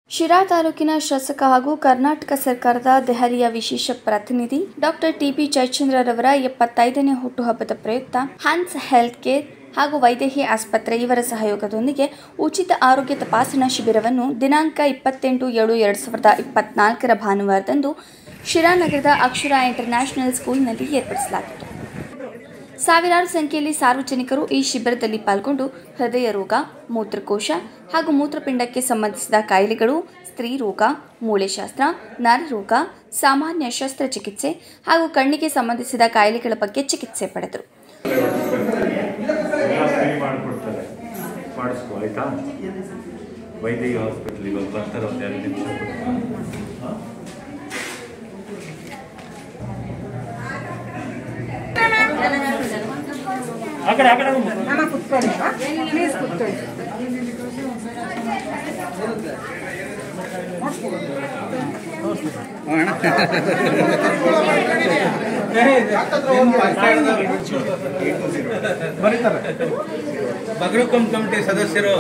ಶಿರಾ ತಾಲೂಕಿನ ಶಾಸಕ ಹಾಗೂ ಕರ್ನಾಟಕ ಸರ್ಕಾರದ ದೆಹಲಿಯ ವಿಶೇಷ ಪ್ರತಿನಿಧಿ ಡಾಕ್ಟರ್ ಟಿಬಿ ಜಯಚಂದ್ರರವರ ಎಪ್ಪತ್ತೈದನೇ ಹುಟ್ಟುಹಬ್ಬದ ಪ್ರಯುಕ್ತ ಹ್ಯಾನ್ಸ್ ಹೆಲ್ತ್ ಕೇರ್ ಹಾಗೂ ವೈದೇಹಿ ಆಸ್ಪತ್ರೆ ಇವರ ಸಹಯೋಗದೊಂದಿಗೆ ಉಚಿತ ಆರೋಗ್ಯ ತಪಾಸಣಾ ಶಿಬಿರವನ್ನು ದಿನಾಂಕ ಇಪ್ಪತ್ತೆಂಟು ಏಳು ಎರಡು ಸಾವಿರದ ಇಪ್ಪತ್ನಾಲ್ಕರ ಭಾನುವಾರದಂದು ಶಿರಾ ನಗರದ ಅಕ್ಷರ ಇಂಟರ್ನ್ಯಾಷನಲ್ ಸ್ಕೂಲ್ನಲ್ಲಿ ಏರ್ಪಡಿಸಲಾಗಿತ್ತು ಸಾವಿರಾರು ಸಂಖ್ಯೆಯಲ್ಲಿ ಸಾರ್ವಜನಿಕರು ಈ ಶಿಬಿರದಲ್ಲಿ ಪಾಲ್ಗೊಂಡು ಹೃದಯ ರೋಗ ಮೂತ್ರಕೋಶ ಹಾಗೂ ಮೂತ್ರಪಿಂಡಕ್ಕೆ ಸಂಬಂಧಿಸಿದ ಕಾಯಿಲೆಗಳು ಸ್ತ್ರೀ ರೋಗ ಮೂಳೆಶಾಸ್ತ್ರ ನರರೋಗ ಸಾಮಾನ್ಯ ಶಸ್ತ್ರಚಿಕಿತ್ಸೆ ಹಾಗೂ ಕಣ್ಣಿಗೆ ಸಂಬಂಧಿಸಿದ ಕಾಯಿಲೆಗಳ ಬಗ್ಗೆ ಚಿಕಿತ್ಸೆ ಪಡೆದರು ಎಲ್ಲ ಫ್ರೀ ಮಾಡಿಕೊಡ್ತಾರೆ ಮಾಡಿಸ್ಕೊ ಆಯ್ತಾ ವೈದ್ಯ ಹಾಸ್ಪಿಟ್ಲ್ ಇವಾಗ ಬರ್ತಾರೆ ಒಂದು ಎರಡು ನಿಮಿಷ ಹಾಂ ಆ ಕಡೆ ಆ ಕಡೆ ಹೋಗು. ಅಮ್ಮ ಕುತ್ಕೊಳ್ಳಿ ಪ್ಲೀಸ್ ಕುತ್ಕೊಳ್ಳಿ ಬಗರುಕಂ ಕಮಿಟಿ ಸದಸ್ಯರು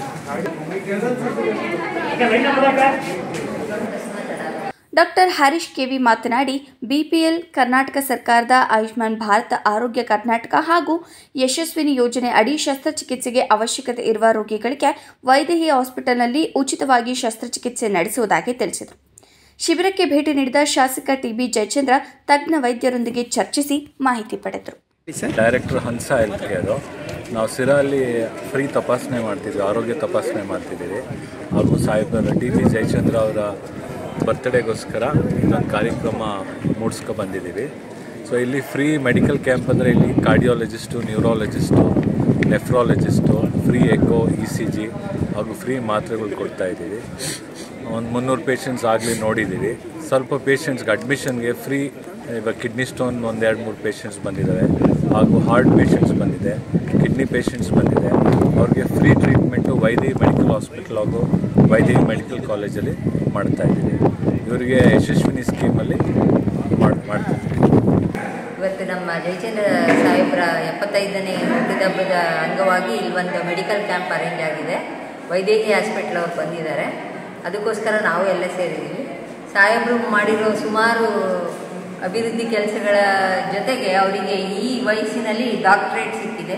ಡಾಕ್ಟರ್ ಹರೀಶ್ ಕೆವಿ ಮಾತನಾಡಿ ಬಿಪಿಎಲ್ ಕರ್ನಾಟಕ ಸರ್ಕಾರದ ಆಯುಷ್ಮಾನ್ ಭಾರತ ಆರೋಗ್ಯ ಕರ್ನಾಟಕ ಹಾಗೂ ಯಶಸ್ವಿನಿ ಯೋಜನೆ ಅಡಿ ಶಸ್ತ್ರಚಿಕಿತ್ಸೆಗೆ ಅವಶ್ಯಕತೆ ಇರುವ ರೋಗಿಗಳಿಗೆ ವೈದೇಹಿ ಹಾಸ್ಪಿಟಲ್ನಲ್ಲಿ ಉಚಿತವಾಗಿ ಶಸ್ತ್ರಚಿಕಿತ್ಸೆ ನಡೆಸುವುದಾಗಿ ತಿಳಿಸಿದರು ಶಿಬಿರಕ್ಕೆ ಭೇಟಿ ನೀಡಿದ ಶಾಸಕ ಟಿಬಿ ಜಯಚಂದ್ರ ತಜ್ಞ ವೈದ್ಯರೊಂದಿಗೆ ಚರ್ಚಿಸಿ ಮಾಹಿತಿ ಪಡೆದರು ಡೈರೆಕ್ಟರ್ ಹಂಸ ಹೆಲ್ತ್ ಕೇರು ನಾವು ಸಿರಲ್ಲಿ ಫ್ರೀ ತಪಾಸಣೆ ಮಾಡ್ತಿದ್ವಿ ಆರೋಗ್ಯ ತಪಾಸಣೆ ಮಾಡ್ತಿದ್ದೀವಿ ಹಾಗೂ ಸಾಹೇಬರ ಟಿ ಬಿ ಜಯಚಂದ್ರ ಅವರ ಬರ್ತ್ಡೇಗೋಸ್ಕರ ಇನ್ನೊಂದು ಕಾರ್ಯಕ್ರಮ ಮೂಡಿಸ್ಕೊ ಬಂದಿದ್ದೀವಿ ಸೊ ಇಲ್ಲಿ ಫ್ರೀ ಮೆಡಿಕಲ್ ಕ್ಯಾಂಪ್ ಅಂದರೆ ಇಲ್ಲಿ cardiologist neurologist nephrologist free echo E C G ಹಾಗೂ ಫ್ರೀ ಮಾತ್ರೆಗಳು ಕೊಡ್ತಾ ಇದ್ದೀವಿ ಒಂದು ಮುನ್ನೂರು ಪೇಷಂಟ್ಸ್ ಆಗಲಿ ನೋಡಿದ್ದೀವಿ ಸ್ವಲ್ಪ ಪೇಷಂಟ್ಸ್ಗೆ ಅಡ್ಮಿಷನ್ಗೆ ಫ್ರೀ ಇವಾಗ ಕಿಡ್ನಿ ಸ್ಟೋನ್ ಒಂದು ಎರಡು ಮೂರು ಪೇಷಂಟ್ಸ್ ಬಂದಿದ್ದಾವೆ ಹಾಗೂ ಹಾರ್ಟ್ ಪೇಷಂಟ್ಸ್ ಬಂದಿದೆ ಕಿಡ್ನಿ ಪೇಷಂಟ್ಸ್ ಬಂದಿದೆ ಅವ್ರಿಗೆ free treatment Vaidehi medical hospital ಹಾಗೂ ವೈದೇಹಿ ಮೆಡಿಕಲ್ ಕಾಲೇಜಲ್ಲಿ ಮಾಡ್ತಾ ಇದ್ದೀವಿ ಇವರಿಗೆ ಯಶಸ್ವಿನಿ ಸ್ಕೀಮಲ್ಲಿ ಮಾಡಿ ಮಾಡ್ತಾ ಇದ್ದೀವಿ ಇವತ್ತು ನಮ್ಮ ಜಯಚಂದ್ರ ಸಾಹೇಬ್ರ ಎಪ್ಪತ್ತೈದನೇ ಹುಟ್ಟಿದಬ್ಬದ ಅಂಗವಾಗಿ ಇಲ್ಲಿ ಒಂದು ಮೆಡಿಕಲ್ ಕ್ಯಾಂಪ್ ಅರೇಂಜ್ ಆಗಿದೆ ವೈದೇಹಿ ಹಾಸ್ಪಿಟ್ಲ್ ಅವ್ರು ಬಂದಿದ್ದಾರೆ ಅದಕ್ಕೋಸ್ಕರ ನಾವು ಎಲ್ಲ ಸೇರಿದ್ದೀವಿ ಸಾಹೇಬರು ಮಾಡಿರೋ ಸುಮಾರು ಅಭಿವೃದ್ಧಿ ಕೆಲಸಗಳ ಜೊತೆಗೆ ಅವರಿಗೆ ಈ ವಯಸ್ಸಿನಲ್ಲಿ ಡಾಕ್ಟ್ರೇಟ್ ಸಿಕ್ಕಿದೆ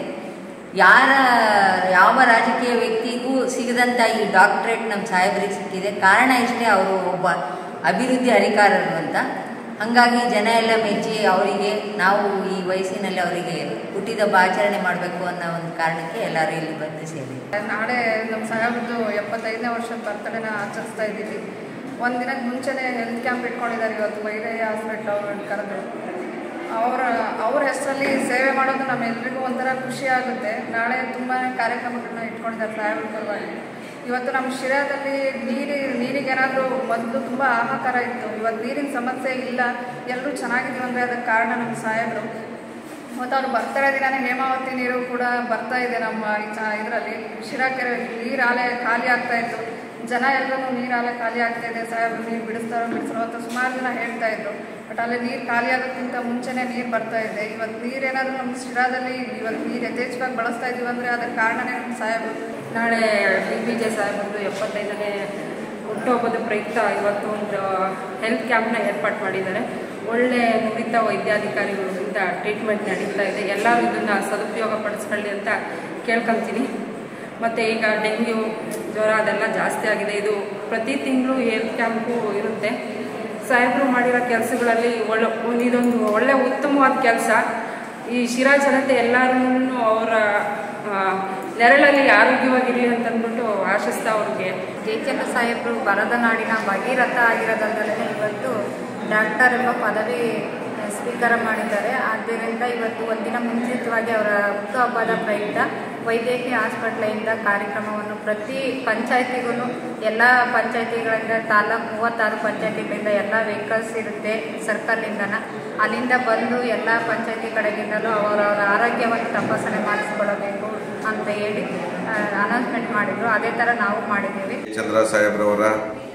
ಯಾರ ಯಾವ ರಾಜಕೀಯ ವ್ಯಕ್ತಿಗೂ ಸಿಗದಂಥ ಈ ಡಾಕ್ಟ್ರೇಟ್ ನಮ್ಮ ಸಾಹೇಬರಿಗೆ ಸಿಕ್ಕಿದೆ ಕಾರಣ ಇಷ್ಟೇ ಅವರು ಒಬ್ಬ ಅಭಿವೃದ್ಧಿ ಅಧಿಕಾರರು ಅಂತ ಹಾಗಾಗಿ ಜನ ಎಲ್ಲ ಮೆಚ್ಚಿ ಅವರಿಗೆ ನಾವು ಈ ವಯಸ್ಸಿನಲ್ಲಿ ಅವರಿಗೆ ಹುಟ್ಟಿದಬ್ಬ ಆಚರಣೆ ಮಾಡಬೇಕು ಅನ್ನೋ ಒಂದು ಕಾರಣಕ್ಕೆ ಎಲ್ಲರೂ ಇಲ್ಲಿ ಬಂದು ಸೇರಿದ್ದೀವಿ ನಾಳೆ ನಮ್ಮ ಸಾಹೇಬ್ರದ್ದು ಎಪ್ಪತ್ತೈದನೇ ವರ್ಷದ ಬರ್ತಡೇನ ಆಚರಿಸ್ತಾ ಇದ್ದೀವಿ ಒಂದು ದಿನದ ಮುಂಚೆನೇ ಹೆಲ್ತ್ ಕ್ಯಾಂಪ್ ಇಟ್ಕೊಂಡಿದ್ದಾರೆ ಇವತ್ತು ವೈದ್ಯ ಹಾಸ್ಪಿಟ್ಲ್ ಅವ್ರನ್ನ ಕರೆದು ಅವರ ಅವ್ರ ಹೆಸರಲ್ಲಿ ಸೇವೆ ಮಾಡೋದು ನಮ್ಮೆಲ್ಲರಿಗೂ ಒಂಥರ ಖುಷಿ ಆಗುತ್ತೆ ನಾಳೆ ತುಂಬಾ ಕಾರ್ಯಕ್ರಮಗಳನ್ನ ಇಟ್ಕೊಂಡಿದ್ದಾರೆ ಸಾಹೇಬ್ರ ಪರವಾಗಿ ಇವತ್ತು ನಮ್ಮ ಶಿರಾದಲ್ಲಿ ನೀರಿ ನೀರಿಗೇನಾದರೂ ಮೊದಲು ತುಂಬ ಹಾಹಾಕಾರ ಇತ್ತು ಇವತ್ತು ನೀರಿನ ಸಮಸ್ಯೆ ಇಲ್ಲ ಎಲ್ಲರೂ ಚೆನ್ನಾಗಿದ್ದೀವಿ ಅಂದರೆ ಅದಕ್ಕೆ ಕಾರಣ ನಮ್ಮ ಸಾಹೇಬರು ಮತ್ತು ಅವ್ರು ಬರ್ತಾರೆ ದಿನನೇ ಹೇಮಾವತಿ ನೀರು ಕೂಡ ಬರ್ತಾ ಇದೆ ನಮ್ಮ ಇದರಲ್ಲಿ ಶಿರಾ ಕೆರೆ ನೀರು ಆಲೆ ಖಾಲಿ ಆಗ್ತಾ ಇತ್ತು ಜನ ಎಲ್ಲರೂ ನೀರು ಆಲೆ ಖಾಲಿ ಆಗ್ತಾ ಇದೆ ಸಾಹೇಬ್ರು ನೀರು ಬಿಡಿಸ್ತಾರೋ ಬಿಡಿಸ್ತಾರೋ ಅಂತ ಸುಮಾರು ಜನ ಹೇಳ್ತಾ ಇದ್ರು ಬಟ್ ಅಲ್ಲಿ ನೀರು ಖಾಲಿ ಆಗೋಕ್ಕಿಂತ ಮುಂಚೆನೇ ನೀರು ಬರ್ತಾ ಇದೆ ಇವತ್ತು ನೀರೇನಾದರೂ ನಮ್ಮ ಶಿರಾದಲ್ಲಿ ಇವತ್ತು ನೀರು ಯಥೇಚ್ಛವಾಗಿ ಬಳಸ್ತಾ ಇದ್ದೀವಿ ಅಂದರೆ ಅದಕ್ಕೆ ಕಾರಣನೇ ನಮ್ಮ ಸಾಹೇಬರು ನಾಳೆ ಡಿ ಬಿ ಜೆ ಸಾಹೇಬರದು ಎಪ್ಪತ್ತೈದನೇ ಹುಟ್ಟುಹಬ್ಬದ ಪ್ರಯುಕ್ತ ಇವತ್ತು ಒಂದು ಹೆಲ್ತ್ ಕ್ಯಾಂಪ್ನ ಏರ್ಪಾಡು ಮಾಡಿದ್ದಾರೆ ಒಳ್ಳೆ ನುರಿತ ವೈದ್ಯಾಧಿಕಾರಿಗಳಿಂದ ಟ್ರೀಟ್ಮೆಂಟ್ ನಡೀತಾ ಇದೆ ಎಲ್ಲರೂ ಇದನ್ನು ಸದುಪಯೋಗ ಪಡಿಸ್ಕೊಳ್ಳಿ ಅಂತ ಕೇಳ್ಕೊತೀನಿ ಮತ್ತು ಈಗ ಡೆಂಗ್ಯೂ ಜ್ವರ ಅದೆಲ್ಲ ಜಾಸ್ತಿ ಆಗಿದೆ ಇದು ಪ್ರತಿ ತಿಂಗಳು ಹೆಲ್ತ್ ಕ್ಯಾಂಪು ಇರುತ್ತೆ ಸಾಹೇಬರು ಮಾಡಿರೋ ಕೆಲಸಗಳಲ್ಲಿ ಒಳ್ಳೆ ಒಂದು ಇದೊಂದು ಒಳ್ಳೆ ಉತ್ತಮವಾದ ಕೆಲಸ ಈ ಶಿರಾ ಜನತೆ ಎಲ್ಲರೂ ಅವರ ಆ, ನೆರಳಲ್ಲಿ ಆರೋಗ್ಯವಾಗಿರಲಿ ಅಂತ ಅಂದ್ಬಿಟ್ಟು ಆಶಿಸ್ತಾ ಅವ್ರಿಗೆ ಜಯಚಂದ್ರ ಸಾಹೇಬರು ಬರದ ನಾಡಿನ ಭಗೀರಥ ಆಗಿರೋದಲ್ಲದೆ ಇವತ್ತು ಡಾಕ್ಟರ್ ಎಂಬ ಪದವಿ ಸ್ವೀಕಾರ ಮಾಡಿದ್ದಾರೆ ಆದ್ದರಿಂದ ಇವತ್ತು ಒಂದಿನ ಮುಂಚಿತವಾಗಿ ಅವರ ಹುಟ್ಟುಹಬ್ಬದ ಪ್ರಯುಕ್ತ ವೈದ್ಯಕೀಯ ಹಾಸ್ಪಿಟ್ಲಿಂದ ಕಾರ್ಯಕ್ರಮವನ್ನು ಪ್ರತಿ ಪಂಚಾಯತಿಗೂ ಎಲ್ಲ ಪಂಚಾಯತಿಗಳಿಂದ ತಾಲೂಕು ಮೂವತ್ತಾರು ಪಂಚಾಯತಿಗಳಿಂದ ಎಲ್ಲ ವೆಹಿಕಲ್ಸ್ ಇರುತ್ತೆ ಸರ್ಕಲಿಂದನ ಅಲ್ಲಿಂದ ಬಂದು ಎಲ್ಲ ಪಂಚಾಯತಿ ಕಡೆಗಿಂದಲೂ ಅವರವರ ಆರೋಗ್ಯವನ್ನು ತಪಾಸಣೆ ಮಾಡಿಸ್ಕೊಳ್ಳಬೇಕು ಅಂತ ಹೇಳಿ ಅನೌನ್ಸ್ಮೆಂಟ್ ಮಾಡಿದ್ರು ಅದೇ ಥರ ನಾವು ಮಾಡಿದ್ದೀವಿ ಚಂದ್ರ ಸಾಹೇಬ್ರವರ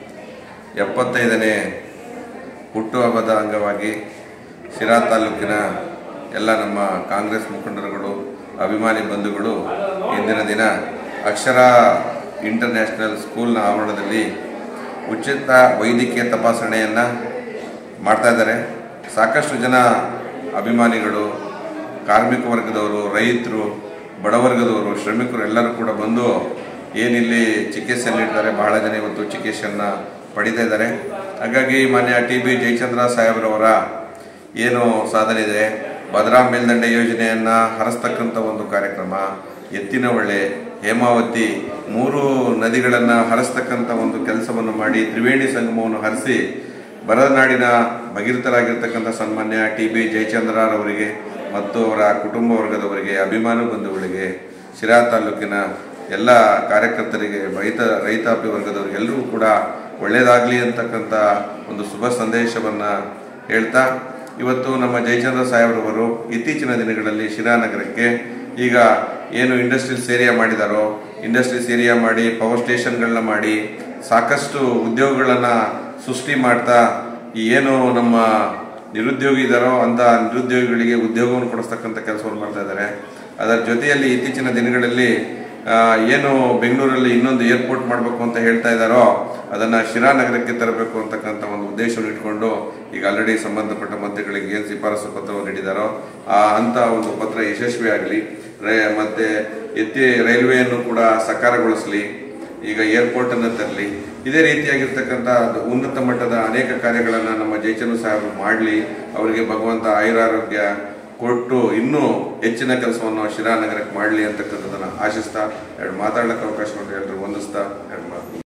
ಎಪ್ಪತ್ತೈದನೇ ಹುಟ್ಟುಹಬ್ಬದ ಅಂಗವಾಗಿ ಶಿರಾ ತಾಲೂಕಿನ ಎಲ್ಲ ನಮ್ಮ ಕಾಂಗ್ರೆಸ್ ಮುಖಂಡರುಗಳು ಅಭಿಮಾನಿ ಬಂಧುಗಳು ಇಂದಿನ ದಿನ ಅಕ್ಷರ ಇಂಟರ್ನ್ಯಾಷನಲ್ ಸ್ಕೂಲ್ನ ಆವರಣದಲ್ಲಿ ಉಚಿತ ವೈದ್ಯಕೀಯ ತಪಾಸಣೆಯನ್ನು ಮಾಡ್ತಾ ಇದ್ದಾರೆ ಸಾಕಷ್ಟು ಜನ ಅಭಿಮಾನಿಗಳು ಕಾರ್ಮಿಕ ವರ್ಗದವರು ರೈತರು ಬಡವರ್ಗದವರು ಶ್ರಮಿಕರು ಎಲ್ಲರೂ ಕೂಡ ಬಂದು ಏನಿಲ್ಲಿ ಚಿಕಿತ್ಸೆ ನೀಡ್ತಾರೆ ಬಹಳ ಜನ ಇವತ್ತು ಚಿಕಿತ್ಸೆಯನ್ನು ಪಡಿತಾ ಇದ್ದಾರೆ ಹಾಗಾಗಿ ಮಾನ್ಯ ಟಿ ಬಿ ಜಯಚಂದ್ರ ಸಾಹೇಬ್ರವರ ಏನು ಸಾಧನೆ ಇದೆ ಭದ್ರಾ ಮೇಲ್ದಂಡೆ ಯೋಜನೆಯನ್ನು ಹರಿಸ್ತಕ್ಕಂಥ ಒಂದು ಕಾರ್ಯಕ್ರಮ ಎತ್ತಿನ ಹೊಳೆ ಹೇಮಾವತಿ ಮೂರು ನದಿಗಳನ್ನು ಹರಿಸ್ತಕ್ಕಂಥ ಒಂದು ಕೆಲಸವನ್ನು ಮಾಡಿ ತ್ರಿವೇಣಿ ಸಂಗಮವನ್ನು ಹರಿಸಿ ಬರನಾಡಿನ ಭಗೀರಥರಾಗಿರ್ತಕ್ಕಂಥ ಸನ್ಮಾನ್ಯ ಟಿ ಬಿ ಜಯಚಂದ್ರರವರಿಗೆ ಮತ್ತು ಅವರ ಕುಟುಂಬ ವರ್ಗದವರಿಗೆ ಅಭಿಮಾನ ಬಂಧುಗಳಿಗೆ ಶಿರಾ ತಾಲೂಕಿನ ಎಲ್ಲ ಕಾರ್ಯಕರ್ತರಿಗೆ ರೈತ ರೈತಾಪಿ ವರ್ಗದವರಿಗೆ ಎಲ್ಲರಿಗೂ ಕೂಡ ಒಳ್ಳೆಯದಾಗಲಿ ಅಂತಕ್ಕಂಥ ಒಂದು ಶುಭ ಸಂದೇಶವನ್ನು ಹೇಳ್ತಾ ಇವತ್ತು ನಮ್ಮ ಜಯಚಂದ್ರ ಸಾಹೇಬ್ರವರು ಇತ್ತೀಚಿನ ದಿನಗಳಲ್ಲಿ ಶಿರಾ ನಗರಕ್ಕೆ ಈಗ ಏನು ಇಂಡಸ್ಟ್ರೀಸ್ ಏರಿಯಾ ಮಾಡಿದಾರೋ ಇಂಡಸ್ಟ್ರೀಸ್ ಏರಿಯಾ ಮಾಡಿ ಪವರ್ ಸ್ಟೇಷನ್ಗಳನ್ನ ಮಾಡಿ ಸಾಕಷ್ಟು ಉದ್ಯೋಗಗಳನ್ನು ಸೃಷ್ಟಿ ಮಾಡ್ತಾ ಈ ಏನು ನಮ್ಮ ನಿರುದ್ಯೋಗಿ ಇದ್ದಾರೋ ಅಂತ ನಿರುದ್ಯೋಗಿಗಳಿಗೆ ಉದ್ಯೋಗವನ್ನು ಕೊಡಿಸ್ತಕ್ಕಂಥ ಕೆಲಸವನ್ನು ಮಾಡ್ತಾ ಇದ್ದಾರೆ ಅದರ ಜೊತೆಯಲ್ಲಿ ಇತ್ತೀಚಿನ ದಿನಗಳಲ್ಲಿ ಆ, ಏನು ಬೆಂಗಳೂರಲ್ಲಿ ಇನ್ನೊಂದು ಏರ್ಪೋರ್ಟ್ ಮಾಡಬೇಕು ಅಂತ ಹೇಳ್ತಾ ಇದ್ದಾರೋ ಅದನ್ನು ಶಿರಾ ನಗರಕ್ಕೆ ತರಬೇಕು ಅಂತಕ್ಕಂಥ ಒಂದು ಉದ್ದೇಶವನ್ನು ಇಟ್ಕೊಂಡು ಈಗ ಆಲ್ರೆಡಿ ಸಂಬಂಧಪಟ್ಟ ಮಂತ್ರಿಗಳಿಗೆ ಏನು ಶಿಫಾರಸು ಪತ್ರವನ್ನು ನೀಡಿದಾರೋ ಆ ಅಂತ ಒಂದು ಪತ್ರ ಯಶಸ್ವಿಯಾಗಲಿ ರೈ ಮತ್ತೆ ಎತ್ತಿ ರೈಲ್ವೆಯನ್ನು ಕೂಡ ಸಕಾರಗೊಳಿಸಲಿ ಈಗ ಏರ್ಪೋರ್ಟ್ ಅನ್ನು ತರಲಿ ಇದೇ ರೀತಿಯಾಗಿರ್ತಕ್ಕಂಥ ಅದು ಉನ್ನತ ಮಟ್ಟದ ಅನೇಕ ಕಾರ್ಯಗಳನ್ನು ನಮ್ಮ ಜಯಚಂದ್ರ ಸಾಹೇಬರು ಮಾಡಲಿ ಅವರಿಗೆ ಭಗವಂತ ಆಯುರಾರೋಗ್ಯ ಕೊಟ್ಟು ಇನ್ನೂ ಹೆಚ್ಚಿನ ಕೆಲಸವನ್ನು ಶಿರಾ ನಗರಕ್ಕೆ ಮಾಡಲಿ ಅಂತಕ್ಕಂಥದ್ದನ್ನು ಆಶಿಸ್ತಾ ಎರಡು ಮಾತಾಡಲಿಕ್ಕೆ ಅವಕಾಶ ಕೊಟ್ಟು ಎಲ್ಲರೂ ವಂದಿಸ್ತಾ ಎರಡು ಮಾತು